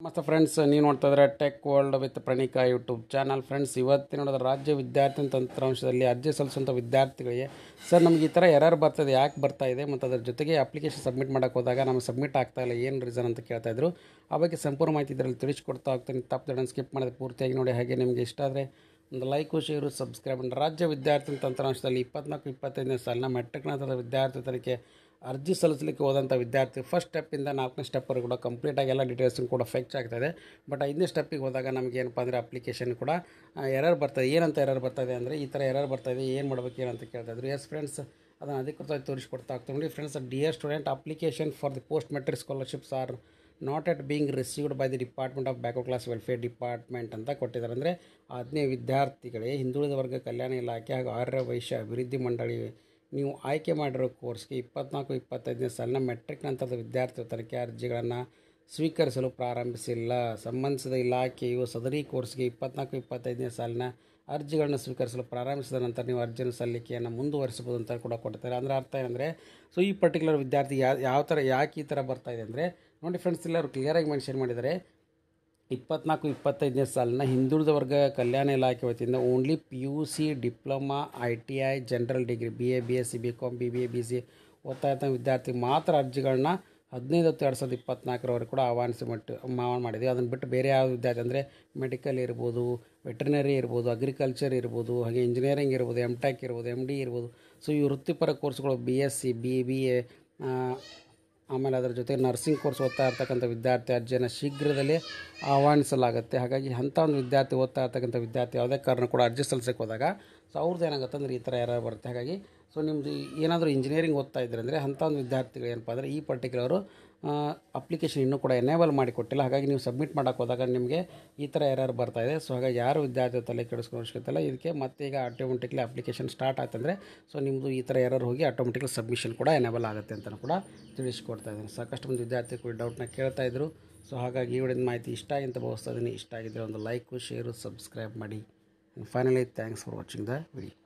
ನಮಸ್ತೆ ಫ್ರೆಂಡ್ಸ್ ನೀವು ನೋಡ್ತಾ ಇದ್ರೆ tech world with Praneeka YouTube channel friends ಇವತ್ತಿನ ನೋಡಿದ ರಾಜ್ಯ ವಿದ್ಯಾರ್ಥಿ ತಂತ್ರಾಂಶದಲ್ಲಿ ಅರ್ಜಿ ಸಲ್ಲಿಸುವಂಥ ವಿದ್ಯಾರ್ಥಿಗಳಿಗೆ ಸರ್ ನಮ್ಗೆ ಈ ಥರ ಎರರ್ ಬರ್ತದೆ ಯಾಕೆ ಬರ್ತಾ ಇದೆ ಮತ್ತು ಅದ್ರ ಜೊತೆಗೆ ಅಪ್ಲಿಕೇಶನ್ ಸಬ್ಮಿಟ್ ಮಾಡೋಕೆ ಹೋದಾಗ ನಮಗೆ ಸಬ್ಮಿಟ್ ಆಗ್ತಾ ಇಲ್ಲ ಏನು ರೀಸನ್ ಅಂತ ಕೇಳ್ತಾ ಇದ್ರು ಆ ಬಗ್ಗೆ ಸಂಪೂರ್ಣ ಮಾಹಿತಿ ಇದರಲ್ಲಿ ತಿಳಿಸ್ಕೊಡ್ತಾ ಹೋಗ್ತೀನಿ ತಪ್ಪು ಸ್ಕಿಪ್ ಮಾಡಿದ್ರೆ ಪೂರ್ತಿಯಾಗಿ ನೋಡಿ ಹಾಗೆ ನಿಮಗೆ ಇಷ್ಟ ಆದರೆ ಒಂದು ಲೈಕು ಶೇರು ಸಬ್ಸ್ಕ್ರೈಬ್ ಮಾಡಿ ರಾಜ್ಯ ವಿದ್ಯಾರ್ಥಿ ತಂತ್ರಾಂಶದಲ್ಲಿ ಇಪ್ಪತ್ನಾಲ್ಕು ಇಪ್ಪತ್ತೈದನೇ ಸಾಲಿನ ಮೆಟ್ರಿಕ್ ನಂತರದ ವಿದ್ಯಾರ್ಥಿ ತನಿಖೆ ಅರ್ಜಿ ಸಲ್ಲಿಸಲಿಕ್ಕೆ ಹೋದಂಥ ವಿದ್ಯಾರ್ಥಿ ಫಸ್ಟ್ ಸ್ಟೆಪ್ಪಿಂದ ನಾಲ್ಕನೇ ಸ್ಟೆಪ್ವರೆಗೂ ಕೂಡ ಕಂಪ್ಲೀಟಾಗಿ ಎಲ್ಲ ಡೀಟೇಲ್ಸನ್ನು ಕೂಡ ಫೆಚ್ ಆಗ್ತಾಯಿದೆ ಬಟ್ ಐದನೇ ಸ್ಟೆಪ್ಪಿಗೆ ಹೋದಾಗ ನಮಗೆ ಏನಪ್ಪ ಅಂದರೆ ಅಪ್ಲಿಕೇಶನ್ ಕೂಡ ಎರರ್ ಬರ್ತದೆ ಏನಂತ ಎರರ್ ಬರ್ತದೆ ಅಂದರೆ ಈ ಥರ ಎರರ್ ಬರ್ತಾಯಿದೆ ಏನು ಮಾಡ್ಬೇಕು ಏನಂತ ಕೇಳ್ತಾಯಿದ್ರು ಎಸ್ ಫ್ರೆಂಡ್ಸ್ ಅದನ್ನು ಅಧಿಕೃತವಾಗಿ ತೋರಿಸ್ಕೊಡ್ತಾ ಆಗ್ತದೆ ನೋಡಿ friends dear student application for the post metric scholarships are not yet being received by the department of backward class welfare department ಅಂತ ಕೊಟ್ಟಿದ್ದಾರೆ ಅಂದರೆ ಆಜ್ಞೆ ವಿದ್ಯಾರ್ಥಿಗಳಿಗೆ ಹಿಂದುಳಿದ ವರ್ಗ ಕಲ್ಯಾಣ ಇಲಾಖೆ ಹಾಗೂ ಆರ್ಯ ವೈಶ್ಯ ಅಭಿವೃದ್ಧಿ ಮಂಡಳಿ ನೀವು ಆಯ್ಕೆ ಮಾಡಿರೋ ಕೋರ್ಸ್ಗೆ ಇಪ್ಪತ್ನಾಲ್ಕು ಇಪ್ಪತ್ತೈದನೇ ಸಾಲಿನ ಮೆಟ್ರಿಕ್ ನಂತರದ ವಿದ್ಯಾರ್ಥಿ ತನಿಖೆ ಅರ್ಜಿಗಳನ್ನು ಸ್ವೀಕರಿಸಲು ಪ್ರಾರಂಭಿಸಿಲ್ಲ ಸಂಬಂಧಿಸಿದ ಇಲಾಖೆಯು ಸದರಿ ಕೋರ್ಸ್ಗೆ ಇಪ್ಪತ್ನಾಲ್ಕು ಇಪ್ಪತ್ತೈದನೇ ಸಾಲಿನ ಅರ್ಜಿಗಳನ್ನು ಸ್ವೀಕರಿಸಲು ಪ್ರಾರಂಭಿಸಿದ ನಂತರ ನೀವು ಅರ್ಜಿನ ಸಲ್ಲಿಕೆಯನ್ನು ಮುಂದುವರಿಸಬಹುದು ಅಂತ ಕೂಡ ಕೊಡ್ತಾರೆ ಅಂದರೆ ಅರ್ಥ ಏನಂದರೆ ಸೊ ಈ ಪರ್ಟಿಕ್ಯುಲರ್ ವಿದ್ಯಾರ್ಥಿ ಯಾವ ಯಾವ ಥರ ಯಾಕೆ ಈ ಥರ ಬರ್ತಾ ಇದೆ ಅಂದರೆ ನೋಡಿ ಫ್ರೆಂಡ್ಸ್ ಎಲ್ಲರೂ ಕ್ಲಿಯರಾಗಿ ಮೆನ್ಷನ್ ಮಾಡಿದ್ದಾರೆ ಇಪ್ಪತ್ನಾಲ್ಕು ಇಪ್ಪತ್ತೈದನೇ ಸಾಲಿನ ಹಿಂದುಳಿದ ವರ್ಗ ಕಲ್ಯಾಣ ಇಲಾಖೆ ವತಿಯಿಂದ only P U C diploma I T I general degree B A B S C B com B B A B C ಓದ್ತಾ ಇದ್ದ ವಿದ್ಯಾರ್ಥಿ ಮಾತ್ರ ಅರ್ಜಿಗಳನ್ನ ಹದಿನೈದು ಹತ್ತು ಎರಡು ಸಾವಿರದ ಇಪ್ಪತ್ನಾಲ್ಕರವರೆಗೆ ಕೂಡ ಆಹ್ವಾನಿಸಿ ಮಟ್ಟು ಮಾವನ ಮಾಡಿದ್ವಿ ಅದನ್ನು ಬಿಟ್ಟು ಬೇರೆ ಯಾವ ವಿದ್ಯಾರ್ಥಿ ಅಂದರೆ ಮೆಡಿಕಲ್ ಇರ್ಬೋದು ವೆಟರ್ನರಿ ಇರ್ಬೋದು ಅಗ್ರಿಕಲ್ಚರ್ ಇರ್ಬೋದು ಹಾಗೆ ಇಂಜಿನಿಯರಿಂಗ್ ಇರ್ಬೋದು ಎಮ್ ಟೆಕ್ ಇರ್ಬೋದು ಎಮ್ ಡಿ ಇರ್ಬೋದು ಸೊ ಈ ವೃತ್ತಿಪರ ಕೋರ್ಸ್ಗಳು B S C B B A ಆಮೇಲೆ ಅದರ ಜೊತೆ ನರ್ಸಿಂಗ್ ಕೋರ್ಸ್ ಓದ್ತಾ ಇರ್ತಕ್ಕಂಥ ವಿದ್ಯಾರ್ಥಿ ಅರ್ಜಿಯನ್ನು ಶೀಘ್ರದಲ್ಲೇ ಆಹ್ವಾನಿಸಲಾಗುತ್ತೆ ಹಾಗಾಗಿ ಅಂಥ ಒಂದು ವಿದ್ಯಾರ್ಥಿ ಓದ್ತಾ ಇರ್ತಕ್ಕಂಥ ವಿದ್ಯಾರ್ಥಿ ಯಾವುದೇ ಕಾರಣ ಕೂಡ ಅರ್ಜಿ ಸಲ್ಲಿಸಕ್ಕೆ ಹೋದಾಗ ಸೊ ಅವ್ರದ್ದು ಏನಾಗುತ್ತೆ ಅಂದರೆ ಈ ಥರ ಯಾರು ಬರುತ್ತೆ ಹಾಗಾಗಿ ಸೊ ನಿಮ್ಮದು ಏನಾದರೂ ಇಂಜಿನಿಯರಿಂಗ್ ಓದ್ತಾ ಇದ್ದಾರೆ ಅಂದರೆ ಅಂಥ ಒಂದು ವಿದ್ಯಾರ್ಥಿಗಳು ಏನಪ್ಪ ಅಂದರೆ ಈ ಪರ್ಟಿಕ್ಯುಲರು ಅಪ್ಲಿಕೇಶನ್ ಇನ್ನೂ ಕೂಡ ಎನೇಬಲ್ ಮಾಡಿಕೊಟ್ಟಿಲ್ಲ ಹಾಗಾಗಿ ನೀವು ಸಬ್ಮಿಟ್ ಮಾಡೋಕೆ ಹೋದಾಗ ನಿಮಗೆ ಈ ಥರ ಎರರ್ ಬರ್ತಾ ಇದೆ ಸೊ ಹಾಗಾಗಿ ಯಾರು ವಿದ್ಯಾರ್ಥಿ ತಲೆ ಕೆಡಿಸ್ಕೋ ಅವಶ್ಯಕತೆ ಇಲ್ಲ ಇದಕ್ಕೆ ಮತ್ತೆ ಈಗ ಆಟೋಮೆಟಿಕ್ಲಿ ಅಪ್ಲಿಕೇಶನ್ ಸ್ಟಾರ್ಟ್ ಆಯ್ತಂದರೆ ಸೊ ನಿಮ್ಮದು ಈ ಥರ ಎರರ್ ಹೋಗಿ ಆಟೋಮೆಟಿಕ್ಲಿ ಸಬ್ಮಿಷನ್ ಕೂಡ ಎನೇಬಲ್ ಆಗುತ್ತೆ ಅಂತ ಕೂಡ ತಿಳಿಸ್ಕೊಡ್ತಾ ಇದ್ದೀನಿ ಸಾಕಷ್ಟು ಮಂದಿ ವಿದ್ಯಾರ್ಥಿಗಳು ಡೌಟ್ನ ಕೇಳ್ತಾ ಇದ್ರು ಸೊ ಹಾಗಾಗಿ ಈ ವಿಡಿಯೋದ ಮಾಹಿತಿ ಇಷ್ಟ ಆಗಿ ಅಂತ ಭಾವಿಸ್ತಾ ಇದ್ದೀನಿ ಇಷ್ಟ ಆಗಿದ್ದರೆ ಒಂದು ಲೈಕು ಶೇರು ಸಬ್ಸ್ಕ್ರೈಬ್ ಮಾಡಿ finally thanks for watching the video